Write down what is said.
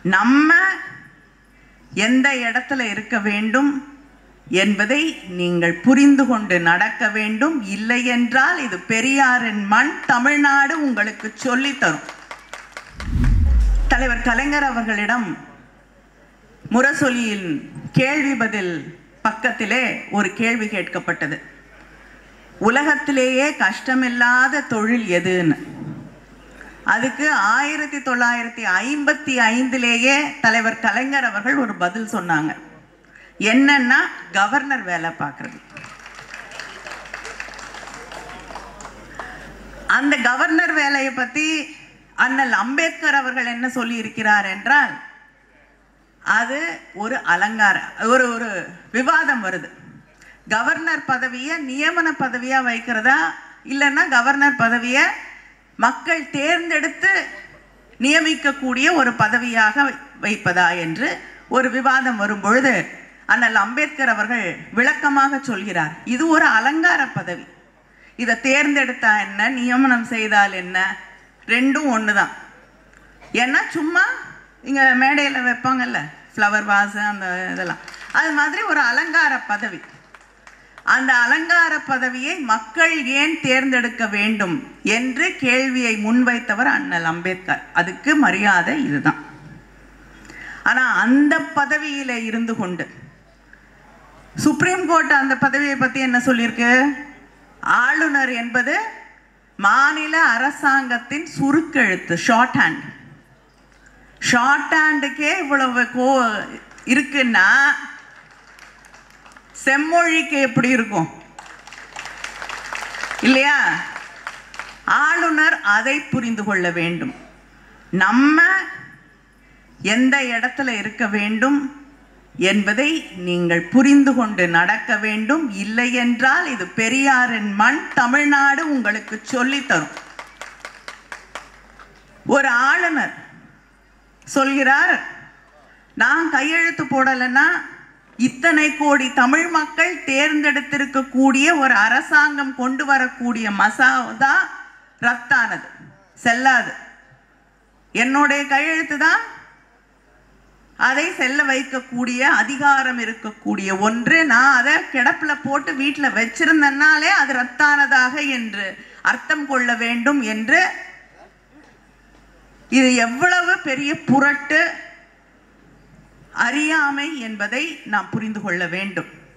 நம்ம எந்த இடத்துல இருக்க வேண்டும் என்பதை நீங்கள் புரிந்து கொண்டு நடக்க வேண்டும் இல்லை என்றால் இது பெரியாரின் மண் தமிழ்நாடு உங்களுக்கு சொல்லித் தரும் தலைவர் கலைஞர் அவர்களிடம் முரசொலியின் கேள்வி பதில் பக்கத்திலே ஒரு கேள்வி கேட்கப்பட்டது உலகத்திலேயே கஷ்டமில்லாத தொழில் எதுன்னு அதுக்கு ஆயிரத்தி தொள்ளாயிரத்தி ஐம்பத்தி ஐந்திலேயே தலைவர் கலைஞர் அவர்கள் ஒரு பதில் சொன்னாங்க என்னன்னா கவர்னர் வேலை பார்க்கறது அந்த கவர்னர் வேலையை பத்தி அண்ணல் அம்பேத்கர் அவர்கள் என்ன சொல்லி இருக்கிறார் என்றால் அது ஒரு அலங்கார ஒரு ஒரு விவாதம் வருது கவர்னர் பதவியை நியமன பதவியா வைக்கிறதா இல்லைன்னா கவர்னர் பதவியை மக்கள் தேர்ந்தெடுத்து நியமிக்கக்கூடிய ஒரு பதவியாக வைப்பதா என்று ஒரு விவாதம் வரும் பொழுது அண்ணல் அம்பேத்கர் அவர்கள் விளக்கமாக சொல்கிறார் இது ஒரு அலங்கார பதவி இதை தேர்ந்தெடுத்தா என்ன நியமனம் செய்தால் என்ன ரெண்டும் ஒன்று தான் ஏன்னா சும்மா இங்கே மேடையில் வைப்பாங்கல்ல ஃப்ளவர் வாஸ் அந்த இதெல்லாம் அது மாதிரி ஒரு அலங்கார பதவி அந்த அலங்கார பதவியை மக்கள் ஏன் தேர்ந்தெடுக்க வேண்டும் என்று கேள்வியை முன்வைத்தவர் அண்ணல் அம்பேத்கர் அதுக்கு மரியாதை இதுதான் ஆனா அந்த பதவியில இருந்து கொண்டு சுப்ரீம் கோர்ட் அந்த பதவியை பத்தி என்ன சொல்லியிருக்கு ஆளுநர் என்பது மாநில அரசாங்கத்தின் சுருக்கெழுத்து ஷார்ட் ஹேண்ட் ஷார்ட் ஹேண்டுக்கே இவ்வளவு கோ இருக்குன்னா செம்மொழிக்கு எப்படி இருக்கும் இல்லையா ஆளுநர் அதை புரிந்து கொள்ள வேண்டும் நம்ம எந்த இடத்துல இருக்க வேண்டும் என்பதை நீங்கள் புரிந்து கொண்டு நடக்க வேண்டும் இல்லை என்றால் இது பெரியாரின் மண் தமிழ்நாடு உங்களுக்கு சொல்லித் தரும் ஒரு ஆளுநர் சொல்கிறார் நான் கையெழுத்து போடலைன்னா இத்தனை கோடி தமிழ் மக்கள் தேர்ந்தெடுத்திருக்கக்கூடிய ஒரு அரசாங்கம் கொண்டு வரக்கூடிய மசோதா ரத்தானது செல்லாது என்னுடைய கையெழுத்து தான் அதை செல்ல வைக்கக்கூடிய அதிகாரம் இருக்கக்கூடிய ஒன்று நான் அதை கிடப்புல போட்டு வீட்டில் வச்சிருந்தனாலே அது ரத்தானதாக என்று அர்த்தம் கொள்ள வேண்டும் என்று இது எவ்வளவு பெரிய புரட்டு அறியாமை என்பதை நாம் புரிந்து கொள்ள வேண்டும்